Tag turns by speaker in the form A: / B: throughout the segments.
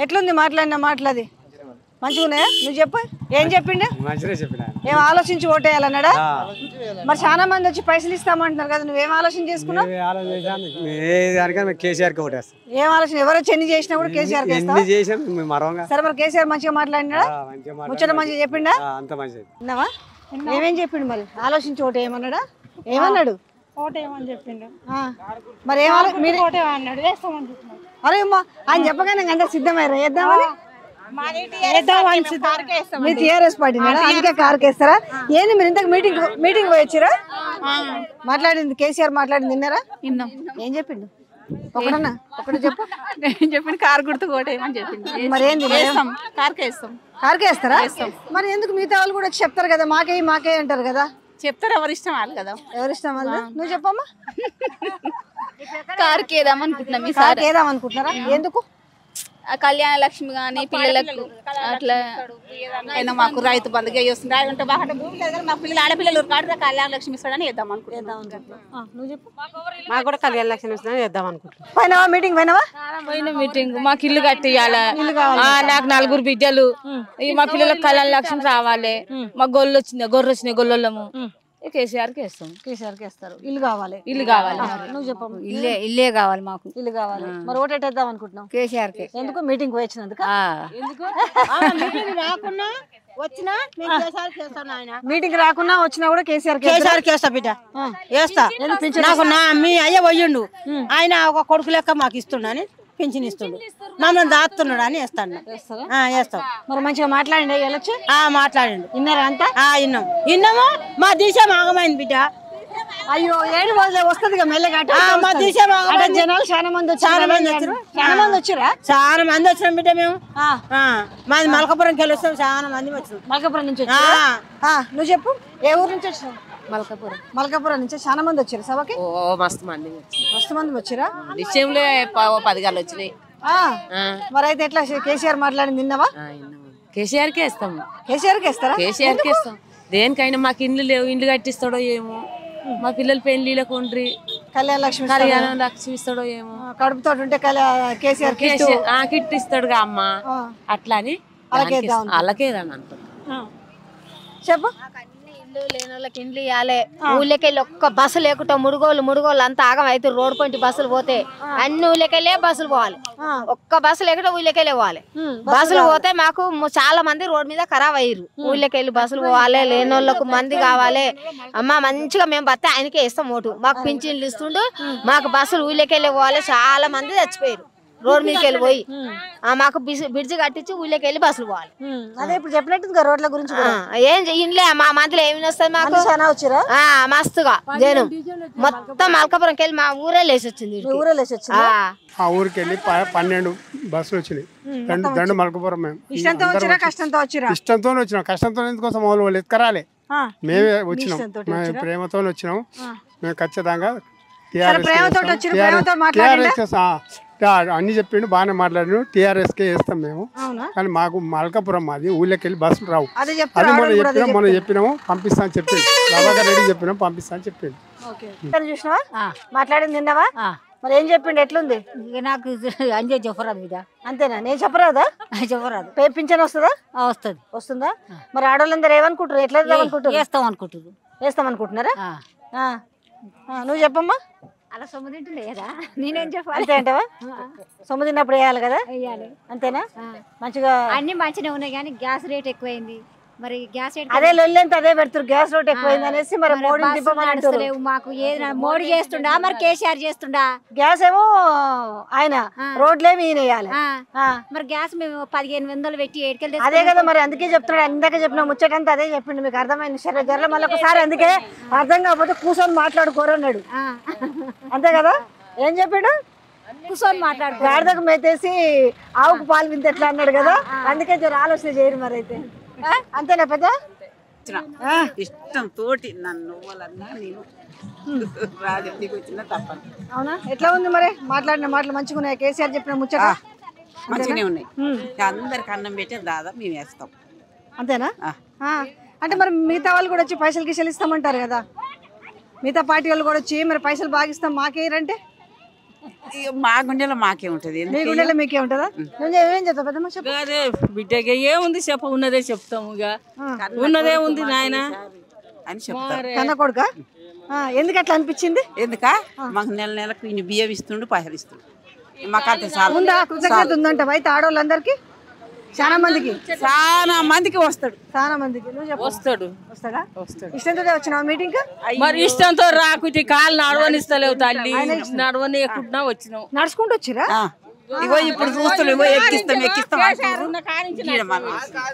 A: ఎట్లుంది మాట్లాడిన మాటలది మంచిగా ఉన్నాయా నువ్వు చెప్పు ఏం చెప్పిండు
B: మంచిగా చెప్పిన
A: ఏం ఆలోచించి ఓటేయాలన్నాడా మరి చాలా మంది వచ్చి పైసలు ఇస్తామంటున్నారు కదా నువ్వేం ఆలోచన చేసుకున్నావు
B: ఏ ఆలోచించాను ఏ దానికన్నా మేము కేసీఆర్కి ఓటేస్తాం
A: ఏం ఆలోచన ఎవరో చెన్ని చేసినా కూడా కేసీఆర్
B: ఎన్ని చేసాం మేము మరవంగా
A: సరే మరి కేసీఆర్ మంచిగా మాట్లాడినాడా
B: ఆ, మంచిగా
A: ముచ్చట
B: మాట్లాడి
A: మంచిగా చెప్పిండా
B: ఆ, అంత మంచిది
A: విన్నావా ఏమేం చెప్పిండు మరి ఆలోచించి ఓటు ఏమన్నాడా ఏమన్నాడు
C: ఓటేమని చెప్పిండు
A: ఆ, మరి ఏం ఆలో- మీరు
C: ఓటేమన్నాడు వేస్తామని చెప్పినాడు
A: అరే అమ్మా ఆయన చెప్పగానే అందరు సిద్ధమయ్యారా వేద్దామని
C: వేద్దామని సిద్ధం
A: మీ టీఆర్ఎస్ పార్టీ అందుకే కారు కేస్తారా ఏంది మీరు ఇంతకు మీటింగ్ మీటింగ్ పోయొచ్చిరా మాట్లాడింది కేసీఆర్ మాట్లాడింది విన్నారా
C: విన్నాం
A: ఏం చెప్పిండు ఒకటన్నా ఒకటి చెప్పు
C: నేను చెప్పిన కారు గుర్తు ఓటేయమని చెప్పిండు
A: మరి ఏంది మరి?
C: వేస్తాం కార్కి వేస్తాం
A: కారుకే వేస్తారా మరి ఎందుకు మిగతా వాళ్ళు కూడా వచ్చి చెప్తారు కదా మాకే మాకే అంటారు కదా
C: చెప్తారు ఎవరు ఇష్టం వాళ్ళు కదా
A: ఎవరిష్టం వాళ్ళు నువ్వు చెప్పమ్మా
D: కారుకి వేద్దామనుకుంటున్నాం ఈ
A: కారుకి వేద్దాం అనుకుంటున్నారా ఎందుకు
D: ఆ కళ్యాణ లక్ష్మి కానీ పిల్లలకు అట్లా
C: అయినా మాకు రైతు బంధుగా చేస్తుంది అంటే బాగా భూమి లేదు కానీ మా పిల్లలు ఆడపిల్లలు కాడితే కళ్యాణ లక్ష్మి ఇస్తాడని వేద్దాం అనుకుంటున్నాం
A: ఆ, నువ్వు చెప్పు
E: మాకు కూడా కళ్యాణ లక్ష్మి వస్తుందని చేద్దాం అనుకుంటున్నాం
A: పోయినావా మీటింగ్ పోయినావా
F: పోయిన మీటింగ్ మాకు ఇల్లు కట్టియాల నాకు నలుగురు బిడ్డలు ఈ మా పిల్లలకు కళ్యాణ లక్ష్యం రావాలి మా గొల్లు వచ్చింది గొర్రె వచ్చినాయి గొల్లము కేసీఆర్కి వేస్తాం
A: కేసీఆర్కి వేస్తారు ఇల్లు కావాలి
F: ఇల్లు కావాలి
A: నువ్వు చెప్పమ్మా
G: ఇల్లే ఇల్లే కావాలి మాకు
A: ఇల్లు కావాలి మరి ఓటేటేద్దాం అనుకుంటున్నాం
G: కేసీఆర్కి
A: ఎందుకు మీటింగ్ పోయించినందుకు
E: రాకున్నా వచ్చినా మేము కేసీఆర్కి వేస్తాం నాయన
A: మీటింగ్ రాకున్నా వచ్చినా కూడా కేసీఆర్
E: కేసీఆర్కి వేస్తా బిడ్డ వేస్తా నాకు నా మీ అయ్య పోయిండు ఆయన ఒక కొడుకు లెక్క మాకు ఇస్తుండని పింఛన్ ఇస్తుండు మమ్మల్ని దాస్తున్నాడు అని వేస్తాను ఆ, వేస్తాం
A: మరి మంచిగా మాట్లాడండి వెళ్ళొచ్చు
E: ఆ, మాట్లాడిండు
A: విన్నారా అంతా
E: ఆ, విన్నాం విన్నాము మా దిశ ఆగమైంది బిడ్డ
A: అయ్యో ఏడు రోజులే వస్తుంది ఇక మెల్లగా అటు
E: ఆ,
A: ఇటు
E: మా
A: వస్తది.
E: దిశ బాగా
A: అటు జనాలు చాలా మంది వచ్చారు
E: చాలా మంది వచ్చారు
A: చాలా మంది వచ్చిరా
E: చాలా మంది వచ్చినాం బిడ్డ మేము
A: ఆ.
E: ఆ, మాది మలకపురంకి వెళ్ళి వస్తాం చాలా మంది వచ్చినాం
A: మల్కాపురం నుంచి
E: ఆ,
A: వచ్చారా? ఆ, నువ్వు చెప్పు ఏ ఊరు నుంచి వచ్చినావు మల్కాపురం మల్కాపురం నుంచి చాలా మంది వచ్చారు సభకి
F: ఓ మస్తు మంది
A: మస్తు మంది వచ్చిరా
F: నిశ్చయంలో పది గాలు వచ్చినాయి
A: ఆ, మరి అయితే ఎట్లా కేసీఆర్ మాట్లాడింది విన్నావా
F: కేసీఆర్కి వేస్తాం
A: కేసీఆర్కి వేస్తారా
F: కేసీఆర్కి వేస్తాం దేనికైనా మాకు ఇండ్లు లేవు ఇండ్లు కట్టిస్తాడో ఏమో మా పిల్లల పెళ్లిళ్ళకు ఉండ్రి
A: కళ్యాణ లక్ష్మి
F: కళ్యాణం లక్ష్మి ఇస్తాడో ఏమో
A: కడుపుతో ఉంటే కళ్యా- కేసీఆర్ కిట్టు.
F: కేసీఆర్ ఆ, కిట్ ఇస్తాడుగా అమ్మ
A: ఆ.
F: అట్లా అని
A: అలాగే
F: దానికి
A: ఇద్దాం
F: అలాగేదని అనుకుంటున్నా
A: ఆ. చెప్పు
D: ఇల్లు లేని వాళ్ళకి ఇండ్లు ఇవ్వాలి ఊళ్ళకెళ్ళి ఒక్క బస్సు లేకుండా ముడుగోలు ముడుగోలు అంతా ఆగం అయితే రోడ్ పొంటి బస్సులు పోతే అన్ని ఊళ్ళకెళ్ళే బస్సులు పోవాలి ఒక్క బస్సు లేకుండా ఊళ్ళకెళ్ళే పోవాలి బస్సులు పోతే మాకు ము- చాలా మంది రోడ్ మీద ఖరాబ్ అయ్యారు ఊళ్ళకెళ్ళి బస్సులు పోవాలి లేని వాళ్ళకు మంది కావాలి అమ్మ మంచిగా మేము బతే ఆయనకే ఇస్తాం ఓటు మాకు పింఛన్లు ఇస్తుండు మాకు బస్సులు ఊళ్ళకెళ్ళి పోవాలి చాలా మంది చచ్చిపోయారు రోడ్ మీదకి వెళ్ళి పోయి ఆ, మాకు బిసి- బ్రిడ్జి కట్టించి ఊళ్ళకి వెళ్ళి బస్సులు పోవాలి
A: అదే ఇప్పుడు చెప్పినట్టు రోడ్ల గురించి కూడా
D: ఆ, ఏం చెయ్యలే మా మంత్లో ఏమి వస్తుంది మాకు
A: మనిషి చాలా వచ్చిరా
D: ఆ మస్తుగా జనం మొత్తం మల్కాపురంకి వెళ్ళి మా ఊరే లేచి వచ్చింది
A: మీ ఊరే లేచి వచ్చింది
D: ఆ,
H: ఆ ఊరికి వెళ్ళి ప- పన్నెండు బస్సులు వచ్చినాయి దండు దండు మలకపురం మేము
A: ఇష్టంతో వచ్చిరా కష్టంతో వచ్చిరా
H: ఇష్టంతో వచ్చినాం కష్టంతో ఎందుకోసం మామూలు వాళ్ళు ఎత్తుకరాలే
A: ఆ.
H: మేమే వచ్చినాం
A: ఇష్టంతోటి
H: మేము ప్రేమతో వచ్చినాం మేము ఖచ్చితంగా
A: ప్రేమతోటి వచ్చిర్రు, ప్రేమతో మాట్లాడిండా?
H: అన్ని చెప్పిండు బాగానే మాట్లాడిండు టీఆర్ఎస్కే వేస్తాం మేము
A: అవునా
H: కానీ మాకు మల్కాపురం మాది ఊళ్ళకి వెళ్ళి బస్సులు రావు
A: అదే
H: అది
A: చెప్తారు
H: మొన్న
A: ఆడోళ్ళు కూడా అదే
H: చెప్పినాం మొన్న చెప్పినాము పంపిస్తా అని చెప్పిండు ప్రభాకర్ రెడ్డి చెప్పినాం పంపిస్తా అని చెప్పిండు
A: చెప్తారు చూసినావా మాట్లాడింది నిన్నవా మరి ఏం చెప్పిండు ఎట్లుంది
G: ఇక నాకు అంజే చెప్పరాదు బిడ్డ
A: అంతేనా నేను చెప్పరాదా
G: చెప్పరాదు
A: పే పింఛన్ వస్తుందా
G: వస్తుంది
A: వస్తుందా మరి ఆడవాళ్ళందరూ ఏమనుకుంటారు ఎట్లా అనుకుంటారు
G: వేస్తాం అనుకుంటున్నారు
A: వేస్తాం అనుకుంటున్నారా ఆ. ఆ, నువ్వు చెప్పమ్మా
G: అలా సొమ్ము తింటుండే కదా నేనేం చెప్పాలి
A: అంతే అంటావా సొమ్ము తిన్నప్పుడు వేయాలి కదా
G: వెయ్యాలి
A: అంతేనా మంచిగా
G: అన్ని మంచిగా ఉన్నాయి కానీ గ్యాస్ రేట్ ఎక్కువైంది మరి గ్యాస్ రేట్
A: అదే లొల్లి అదే పెడతారు గ్యాస్ రేట్ ఎక్కువైంది అనేసి మరి మోడీ దింపమని అంటారు
G: నడుస్తలేవు మాకు ఏది మోడీ చేస్తుండా మరి కేసీఆర్ చేస్తుండా
A: గ్యాస్ ఏమో ఆయన రోడ్లేమి ఈయన వేయాలి
G: ఆ.
A: ఆ.
G: మరి గ్యాస్ మేము పదిహేను వందలు పెట్టి ఏడుకెళ్ళి
A: అదే కదా మరి అందుకే చెప్తున్నాడు ఇందాక చెప్పిన ముచ్చటంతా అదే చెప్పిండు మీకు అర్థమైంది సరే జర్ల మళ్ళీ ఒకసారి అందుకే అర్థం కాకపోతే కూర్చొని మాట్లాడుకోరన్నాడు అంతే కదా ఏం చెప్పాడు
G: కూర్చొని మాట్లాడుకో
A: గాడిదకు మేతేసి ఆవుకు పాలు వింత ఎట్లా అన్నాడు కదా అందుకే జర ఆలోచన చేయరు మరి అయితే ఆ? అంతేనా పెద్ద
I: ఇష్టం తోటి నన్ను వాళ్ళన్నా నేను రాజకీయకి వచ్చిన తప్పదు
A: అవునా ఎట్లా ఉంది మరి మాట్లాడిన మాటలు మంచిగా ఉన్నాయి కేసీఆర్ చెప్పిన ముచ్చట
I: మంచిగానే ఉన్నాయి అందరికి అన్నం పెట్టే దాదా మేము వేస్తాం
A: అంతేనా
I: ఆ.
A: ఆ. అంటే మరి మిగతా వాళ్ళు కూడా వచ్చి పైసలు గిసలు ఇస్తామంటారు కదా మిగతా పార్టీ వాళ్ళు కూడా వచ్చి మరి పైసలు బాగా ఇస్తాం మాకేయరంటే
I: ఇక మా గుండెలో మాకే ఉంటది
A: మీ
I: ఎందుకు
A: గుండెలో మీకే ఉంటుందా నువ్వు ఏం చెప్తావు పెద్దమ్మ చెప్పు
J: అదే బిడ్డకి ఏముంది చెప్ప ఉన్నదే చెప్తాము ఇక ఉన్నదే ఉంది నాయన
I: అని చెప్తారు
A: కన్న కొడుక ఎందుకు అట్లా అనిపించింది
I: ఎందుక మాకు నెల నెలకు ఇన్ని బియ్యం ఇస్తుండు పైసలు ఇస్తుండు మాకు అంతే చాలు
A: ఉందా కృతజ్ఞత ఉందంట అయితే ఆడవాళ్ళందరికీ చాలా మందికి
I: చాలా మందికి వస్తాడు
A: చాలా మందికి నువ్వు చెప్పు
J: వస్తాడు
A: వస్తాడా
J: వస్తాడు
A: ఇష్టంతో వచ్చినావు మీటింగ్
J: మరి ఇష్టంతో రాకుంటే కాళ్ళు నడవనిస్తలేవు తల్లి నడవని ఎక్కుంటున్నా వచ్చినావు
A: నడుచుకుంటూ వచ్చిరా
I: ఆ. ఇగో ఇప్పుడు చూస్తున్నాం ఇగో ఎక్కిస్తాం ఎక్కిస్తాం అంటున్నారు. ఈడ మనం.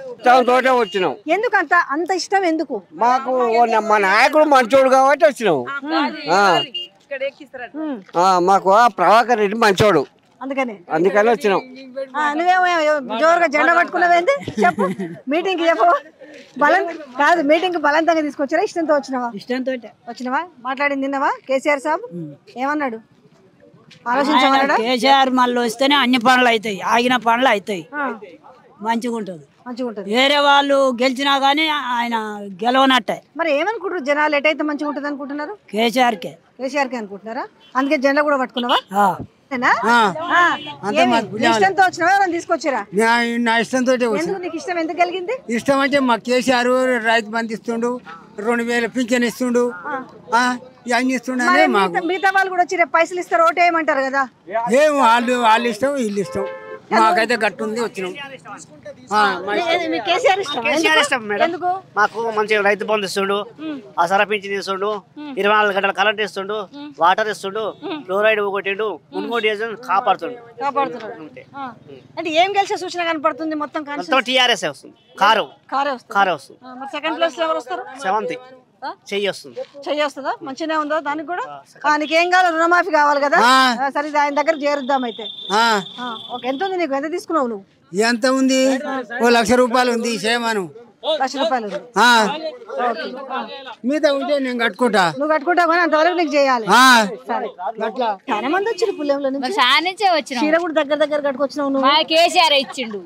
B: తోటే వచ్చినాం
A: ఎందుకు అంత అంత ఇష్టం ఎందుకు
B: మాకు ఓ న- మా నాయకుడు మంచోడు కాబట్టి వచ్చినాం ఆ.
J: ఇక్కడ ఎక్కిస్తారట
B: ఆ, మాకు ఆ ప్రభాకర్ రెడ్డి మంచోడు
A: అందుకని
B: అందుకని వచ్చినాం
A: ఆ, నువ్వేమో జోరుగా జెండా పట్టుకున్నావేంది చెప్పు మీటింగ్ చెప్పు బలం కాదు మీటింగ్ బలవంతంగా తీసుకొచ్చారా ఇష్టంతో వచ్చినావా
E: ఇష్టంతో
A: వచ్చినావా మాట్లాడింది నిన్నవా కేసీఆర్ సాబ్ ఏమన్నాడు ఆలోచించమన్నాడా
E: కేసీఆర్ మళ్ళీ వస్తేనే అన్ని పనులు అవుతాయి ఆగిన పనులు అవుతాయి మంచిగా ఉంటుంది
A: మంచిగా ఉంటుంది
E: వేరే వాళ్ళు గెలిచినా కానీ ఆయన గెలవనట్టే
A: మరి ఏమనుకుంటారు జనాలు ఎటైతే మంచిగా ఉంటుంది అనుకుంటున్నారు
E: కేసీఆర్కే
A: కేసీఆర్కి అనుకుంటున్నారా అందుకే జెండా కూడా పట్టుకున్నావా
E: ఆ.
A: అంతేనా?
K: ఆ.
A: ఆ.
K: అంతే
A: ఏమి?
K: మాకు
A: నీ ఇష్టంతో వచ్చినావా ఎవరైనా తీసుకొచ్చారా
K: నా నా ఇష్టంతో వచ్చిన
A: ఎందుకు నీకు ఇష్టం ఎందుకు కలిగింది
K: ఇష్టం అంటే మా కేసీఆర్ రైతు బంధు ఇస్తుండు రెండు వేల పింఛన్ ఇస్తుండు ఆ, ఇవన్నీ ఇస్తుండే
A: మరి
K: మాకు
A: మిగతా- మిగతా వాళ్ళు కూడా వచ్చి రేపు పైసలు ఇస్తారు ఓటు వేయమంటారు కదా
K: ఏం వాళ్ళు వాళ్ళు ఇష్టం వీళ్ళు ఇష్టం మాకైతే గట్టు ఉంది వచ్చినాం ఆ, మా ఇష్టం.
A: మీ కేసీఆర్ ఇష్టం
L: కేసీఆర్ ఇష్టం మేడం
A: ఎందుకు
L: మాకు మంచిగా రైతు బంధు ఇస్తుండు అసరా పింఛన్ ఇస్తుండు ఇరవై నాలుగు గంటల కరెంట్ ఇస్తుండు వాటర్ ఇస్తుండు ఫ్లోరైడ్ కొట్టిండు మున్గోడు చేసి కాపాడుతుండు
A: కాపాడుతున్నారు
L: అంతే.
A: ఆ. అంటే ఏం గెలిచే సూచన కనపడుతుంది మొత్తం
L: మొత్తం
A: కాన్స్టిట్యూన్సీ?
L: టీఆర్ఎస్ వస్తుంది కారు
A: కారే వస్తుంది
L: కారే వస్తుంది
A: ఆ, మరి సెకండ్ ప్లేస్ లో ఎవరు వస్తారు
L: సెవెంత్ చెయ్యి వస్తుంది
A: చెయ్యి వస్తుందా మంచిగానే ఉందా దానికి కూడా ఆ, నీకేం కావాలి రుణమాఫీ కావాలి కదా
K: ఆ.
A: ఆ, సరే ఇది ఆయన దగ్గర చేరుద్దాం అయితే
K: ఆ,
A: ఆ, ఓకే ఎంత ఉంది నీకు ఎంత తీసుకున్నావు నువ్వు
K: ఎంత ఉంది ఓ లక్ష రూపాయలు ఉంది చేయమను
A: లక్ష రూపాయలు ఉంది
K: ఆ,
A: ఓకే ఆ.
K: మీద ఉంటే నేను కట్టుకుంటా
A: నువ్వు కట్టుకుంటావు కానీ అంతవరకు నీకు చేయాలి
K: ఆ,
A: సరే
K: అట్లా
A: చాలా మంది వచ్చారు పుల్లెంలో నుంచి
D: సానించే వచ్చినాం
A: చీర కూడా దగ్గర దగ్గర కట్టుకొచ్చినావు నువ్వు
D: మా కేసీఆర్ ఇచ్చిండు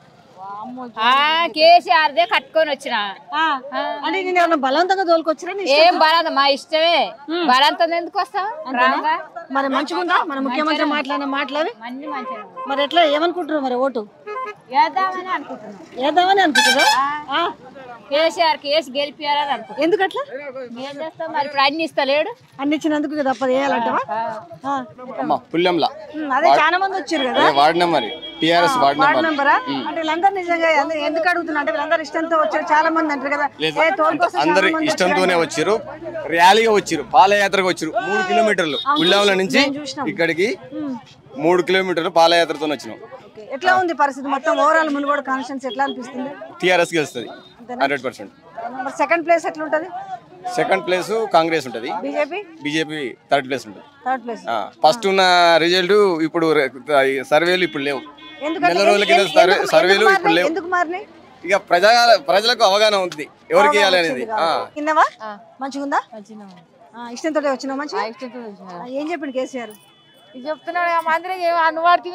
D: ఆ కేసీఆర్ దే కట్టుకొని వచ్చిన
A: ఆ, అంటే నేను ఏమన్నా బలవంతంగా తోలుకొచ్చినా నీ ఇష్టం?
D: ఏం బలం మా ఇష్టమే బలంతం ఎందుకు వస్తాం
A: అంతేనా? మరి మంచిగుందా మన ముఖ్యమంత్రి మాట్లాడిన మాటలవి
D: మంచి మంచిగా
A: మరి ఎట్లా ఏమనుకుంటున్నారు మరి ఓటు
D: వేద్దామని అనుకుంటున్నాం
A: వేద్దామని అనుకుంటారా ఆ,
D: కేసీఆర్ కేసు గెలిపియాలని అనుకుంటున్నాం
A: ఎందుకు అట్లా
D: ఏం చేస్తాం మరి ఇప్పుడు అన్ని ఇస్తలేడు
A: అన్ని ఇచ్చినందుకు ఇక తప్పదు వేయాలంటావా ఆ.
M: అమ్మ పుల్లెంలా
A: ఉమ్, అదే చాలా మంది వచ్చారు కదా
M: వాడినా మరి టిఆర్ఎస్ వాడినా
A: వార్డు
M: మరి
A: మెంబరా అంటే వీళ్ళందరూ నిజంగా ఎందు- ఎందుకు అడుగుతున్నా అంటే వీళ్ళందరూ ఇష్టంతో వచ్చారు చాలా మంది అంటారు కదా
M: లేదు
A: ఏ తోలు కోసం చాలా
M: అందరు
A: మంది
M: ఇష్టంతోనే వచ్చారు ర్యాలీగా వచ్చారు పాదయాత్రగా వచ్చారు మూడు కిలోమీటర్లు పుల్లావుల నుంచి
A: మేము చూసినాం.
M: ఇక్కడికి
A: ఉమ్.
M: మూడు కిలోమీటర్లు పాదయాత్రతో వచ్చినాం
A: ఓకే. ఎట్లా ఉంది పరిస్థితి మొత్తం ఓవరాల్ మునుగోడు కాన్స్టిట్యూన్స్ ఎట్లా అనిపిస్తుంది
M: టిఆర్ఎస్ గెలుస్తుంది హండ్రెడ్ పర్సెంట్
A: మరి సెకండ్ ప్లేస్ ఎట్లా ఉంటుంది
M: సెకండ్ ప్లేస్ కాంగ్రెస్ ఉంటుంది
A: బీజేపీ
M: బీజేపీ థర్డ్ ప్లేస్ ఉంటుంది
A: థర్డ్ ప్లేస్
M: ఫస్ట్ ఉన్న రిజల్ట్ ఇప్పుడు రె- ఈ సర్వేలు ఇప్పుడు లేవు
A: ఎందుకంటే
M: నెల రోజుల కింద
A: ఎందుకు-
M: సర్వే-
A: ఎందుకు
M: సర్వేలు ఇప్పుడు
A: మారినాయి?
M: లేవు
A: ఎందుకు మారినాయి
M: ఇక ప్రజా ప్రజలకు అవగాహన ఉంది ఎవరికి ఇవ్వాలి అనేది ఆ.
A: కిందవా మంచిగుందా ఆ, ఇష్టంతో వచ్చినావు మంచిగా ఆ, ఏం చెప్పిండు కేసీఆర్
F: చెప్తున్నాడు మందిరం అనువాడికి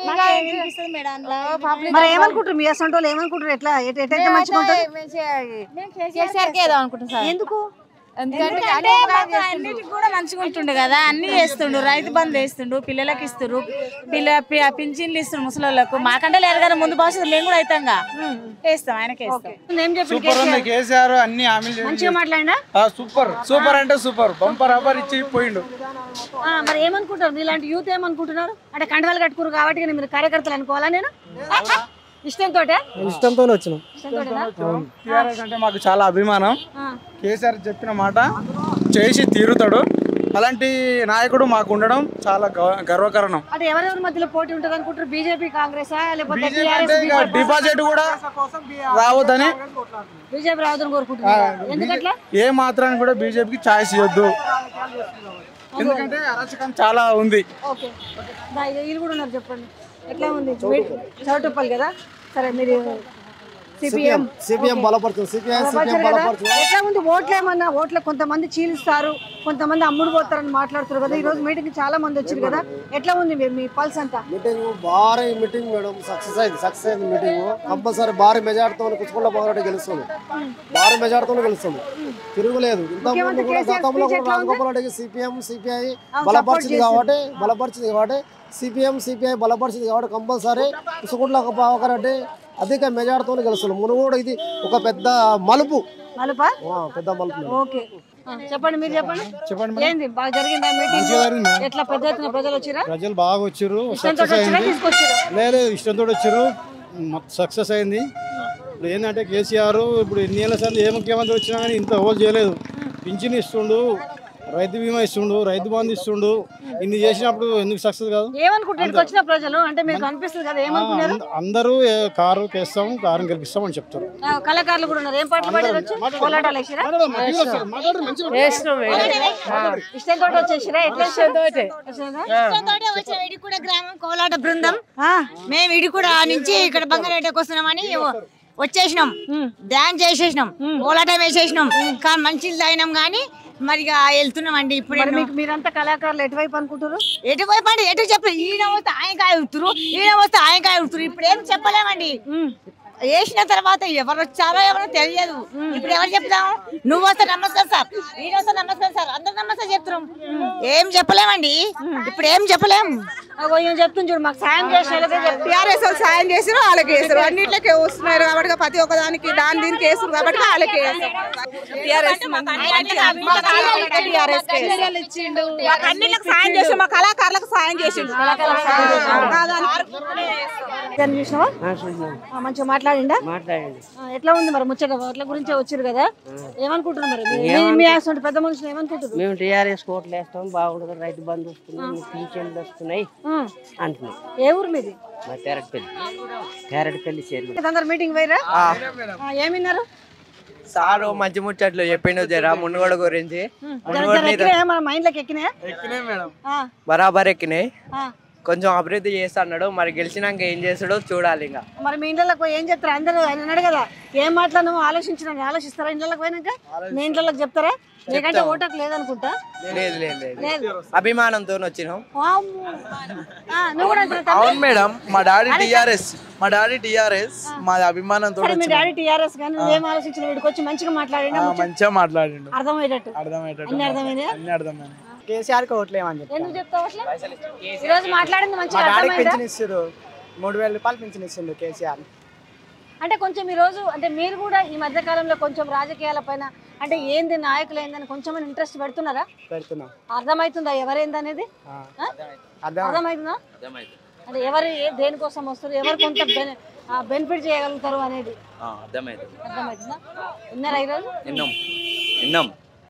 A: మరి ఏమనుకుంటారు మీ అసంటి వాళ్ళు ఏమనుకుంటారు ఎట్లా ఎట్- ఎటైతే మంచిగా ఉంటుంది
F: కేసీఆర్కి ఏదో అనుకుంటున్నాం సార్
A: ఎందుకు
F: ఎందుకంటే
N: అంటే మాకు అన్నిటికి కూడా మంచిగా ఉంటుండు కదా అన్ని చేస్తుండు రైతు బంధు వేస్తుండు పిల్లలకి ఇస్తుండ్రు పిల్ల పి- పింఛన్లు ఇస్తుండు ముసలోళ్ళకు మాకంటే లేదు కదా ముందు భవిష్యత్తు మేము కూడా అవుతాంగా వేస్తాం ఆయనకి వేస్తాం
A: ఏం చెప్పిండు
O: సూపర్ ఉంది
A: కేసీఆర్
O: కేసీఆర్ అన్ని హామీలు
A: మంచిగా మాట్లాడినా
O: ఆ, సూపర్ సూపర్ అంటే సూపర్ బంపర్ ఆఫర్ ఇచ్చి పోయిండు
A: ఆ, మరి ఏమనుకుంటారు మీలాంటి యూత్ ఏమనుకుంటున్నారు అంటే కండవాలు కట్టుకురు కాబట్టి ఇక మీరు కార్యకర్తలు అనుకోవాలా నేను ఇష్టంతో
O: ఇష్టంతో వచ్చినాం టీఆర్ఎస్ అంటే మాకు చాలా అభిమానం కేసీఆర్ చెప్పిన మాట చేసి తీరుతాడు అలాంటి నాయకుడు మాకు ఉండడం చాలా గ- గర్వకారణం
A: అంటే ఎవరెవరి మధ్యలో పోటీ ఉంటుంది అనుకుంటారు బీజేపీ కాంగ్రెస్ లేకపోతే
O: బీజేపీ అంటే ఇక డిపాజిట్ కూడా రావద్దని
A: బీజేపీ రావద్దని కోరుకుంటున్నారు ఎందుకట్లా
O: ఏ మాత్రాన్ని కూడా బీజేపీకి ఛాయిస్ ఇవ్వద్దు ఎందుకంటే అరాచకం చాలా ఉంది
A: ఓకే దా, ఇక వీళ్ళు కూడా ఉన్నారు చెప్పండి ఎట్లా ఉంది చౌటుప్పల్ కదా సరే మీరు సిపిఎం
P: సిపిఎం బలపడుతుంది సిపిఎం సిపిఎం బలపడుతుంది
A: ఎట్లా ఉంది ఓట్లు ఏమన్నా ఓట్ల కొంతమంది చీలుస్తారు కొంతమంది అమ్ముడు పోతారని మాట్లాడుతారు కదా ఈ రోజు మీటింగ్ చాలా మంది వచ్చారు కదా ఎట్లా ఉంది మీ- మీ పల్స్ అంతా
P: మీటింగ్ భారీ మీటింగ్ మేడం సక్సెస్ అయింది సక్సెస్ అయింది మీటింగ్ కంపల్సరీ భారీ మెజార్టీతో కుచ్చుకుంటా పోరాటం గెలుస్తుంది భారీ మెజార్టీతో గెలుస్తుంది తిరుగులేదు ఇంత ముందు
A: ముఖ్యమంత్రి
P: కూడా
A: కేసీఆర్
P: గతంలో
A: speech
P: కూడా
A: ఎట్లా ఉంది?
P: రాజగోపాల్ రెడ్డికి సిపిఎం సిపిఐ
A: support
P: బలపరిచింది
A: చేసింది.
P: కాబట్టి బలపరిచింది కాబట్టి సిపిఎం సిపిఐ బలపరిచింది కాబట్టి కంపల్సరీ కుసుకుంట్ల ప్రభాకర్ రెడ్డి అధిక మెజార్టీతో గెలుస్తున్నాం మునుగోడు ఇది ఒక పెద్ద మలుపు
A: మలుపా
P: ఆ, పెద్ద మలుపు
A: ఓకే ఆ, చెప్పండి మీరు చెప్పండి
Q: చెప్పండి మేడం.
A: ఏంది బాగా జరిగిందా మీటింగ్
Q: మంచిగా జరిగింది మేడం.
A: ఎట్లా పెద్ద ఎత్తున ప్రజలు వచ్చిరా
Q: ప్రజలు బాగా వచ్చారు
A: ఇష్టంతో
Q: సక్సెస్
A: వచ్చిరా
Q: అయింది
A: తీసుకొచ్చిరా
Q: లేదు ఇష్టంతో వచ్చారు సక్సెస్ అయింది ఇప్పుడు ఏంటంటే కేసీఆర్ ఇప్పుడు ఎన్ని ఏళ్ళ సార్లు ఏ ముఖ్యమంత్రి వచ్చినా కానీ ఇంత హోల్ చేయలేదు పింఛన్ ఇస్తుండు రైతు బీమా ఇస్తుండు రైతు బంధు ఇస్తుండు ఇన్ని చేసినప్పుడు ఎందుకు సక్సెస్ కాదు
A: ఏమనుకుంటారు ఇక్కడికి వచ్చిన ప్రజలు అంటే మీకు అనిపిస్తుంది కదా ఏమనుకున్నారు
Q: అంద- అందరూ ఏ- కారు కేస్తాం కారు గెలిపిస్తాం అని చెప్తారు
A: ఆ, కళాకారులు కూడా ఉన్నారు ఏం పాటలు పాడారు వచ్చి కోలాటాలు వేసిరా ఇష్టంతో వచ్చేసిరా ఎట్లా ఇష్టంతో
R: ఇష్టంతోటే వచ్చిన ఇడికూడ గ్రామం కోలాట బృందం మేము ఇడికూడ నుంచి ఇక్కడ బంగారెడ్డికి వస్తున్నామని వచ్చేసినాం డాన్స్ చేసేసినాం కోలాటం వేసేసినాం కానీ మంచి తాగినాం కానీ మరి ఇక వెళ్తున్నాం అండి ఇప్పుడు
A: మరి మీకు మీరంతా కళాకారులు ఎటువైపు అనుకుంటారు
R: ఎటువైపు అండి ఎటు చెప్పు ఈయన వస్తే ఆయన కాయ ఉడుతురు ఈయన వస్తే ఆయన కాయ ఉడుతురు ఇప్పుడు ఏం చెప్పలేమండి వేసిన తర్వాత ఎవరు వచ్చారో ఎవరో తెలియదు ఇప్పుడు ఎవరు చెప్తాం నువ్వు వస్తే నమస్కారం సార్ ఈయన వస్తే నమస్కారం సార్ అందరు నమస్కారం చెప్తున్నాం ఏం చెప్పలేమండి ఇప్పుడు ఏం చెప్పలేం
A: కొంచెం చెప్తుంది చూడు మాకు సాయం చేసిన
C: టీఆర్ఎస్ వాళ్ళు సాయం చేసారు వాళ్ళకి వేసారు అన్నిట్లకే వస్తున్నారు కాబట్టి ప్రతి ఒక్క దానికి దాని దీనికి వేసారు కాబట్టి వాళ్ళకి అన్నిట్లకు సాయం చేసి మా కళాకారులకు సాయం చేసిండు
A: దాన్ని చూసినావా ఆ, మంచిగా మాట్లాడిండా
B: మాట్లాడండి
A: ఆ, ఎట్లా ఉంది మరి ముచ్చట వాటి గురించే వచ్చారు కదా ఏమనుకుంటున్నారు మరి మీ- మీ- మీ అసలు పెద్ద మనుషులు ఏమనుకుంటున్నారు
B: మేము టీఆర్ఎస్ కోట్లు వేస్తాం బాగుంటుంది రైతు బంధు వస్తుంది పింఛన్లు వస్తున్నాయి అంటున్నాం
A: ఏ ఊరు మీది
B: మా తెరట్పల్లి తెరట్పల్లి చేరు
A: అందరు మీటింగ్ పోయిరా
S: ఆ.
A: ఆ, ఏమిన్నారు
S: సారు మంచి ముచ్చట్లు చెప్పిండు జరా మునుగోడు గురించి
A: జర
S: మునుగోడు
A: జర ఎక్కినాయా మన మైండ్ లోకి ఎక్కినాయా
S: ఎక్కినాయి మేడం
A: ఆ,
S: బరాబర్ ఎక్కినాయి
A: ఆ.
S: కొంచెం అభివృద్ధి చేస్తా అన్నాడు మరి గెలిచినాక ఏం చేస్తాడో చూడాలి ఇంకా
A: మరి మీ ఇంట్లోకి పోయి ఏం చెప్తారు అందరూ ఆయన అన్నాడు కదా ఏం మాట్లాడము ఆలోచించిన ఆలోచిస్తారా ఇంట్లోకి పోయినాక మీ ఇంట్లోకి చెప్తారా మీకంటే
S: చెప్తాం.
A: ఓటకు లేదనుకుంటా
S: లేదు లేదు లేదు
A: లేదు.
S: అభిమానంతో వచ్చినాం
A: వామ్మో. ఆ, నువ్వు కూడా అంటున్నావు తమ్ముడు?
O: అవును మేడం మా డాడీ
A: అరే,
O: టీఆర్ఎస్ మా డాడీ టీఆర్ఎస్ మాది అభిమానంతో
A: సరే మీ
O: వచ్చినాం.
A: డాడీ టీఆర్ఎస్ కానీ నువ్వేం ఆలోచించిన వీడికి వచ్చి మంచిగా మాట్లాడినా
O: ఆ, మంచిగా మాట్లాడిండు
A: అర్థమయ్యేటట్టు
O: అర్థమయ్యేటట్టు
A: అన్ని అర్థమైందా
O: అన్ని అర్థమైనాయి
T: కేసీఆర్ కి ఓట్లేమని చెప్పి
A: ఎందుకు చెప్తావు అట్లా ఈ రోజు మాట్లాడింది
T: మా
A: మంచిగా
T: డాడీకి
A: అర్థమైందా
T: పెన్షన్ ఇస్తారు మూడు వేల రూపాయలు పెన్షన్ ఇస్తుండు కేసీఆర్
A: అంటే కొంచెం ఈ రోజు అంటే మీరు కూడా ఈ మధ్య కాలంలో కొంచెం రాజకీయాల పైన అంటే ఏంది నాయకులు ఏందని కొంచెం ఇంట్రెస్ట్ పెడుతున్నారా
T: పెడుతున్నాం
A: అర్థమవుతుందా ఎవరేందనేది
T: ఆ.
A: ఆ?
T: అర్థం
A: అర్థమవుతుందా అంటే ఎవరు ఏ- దేనికోసం వస్తారు ఎవరు కొంత బెనిఫిట్ చేయగలుగుతారు అనేది
U: అర్థమైంది
A: అర్థమవుతుందా విన్నారా ఈరోజు
U: విన్నాం విన్నాం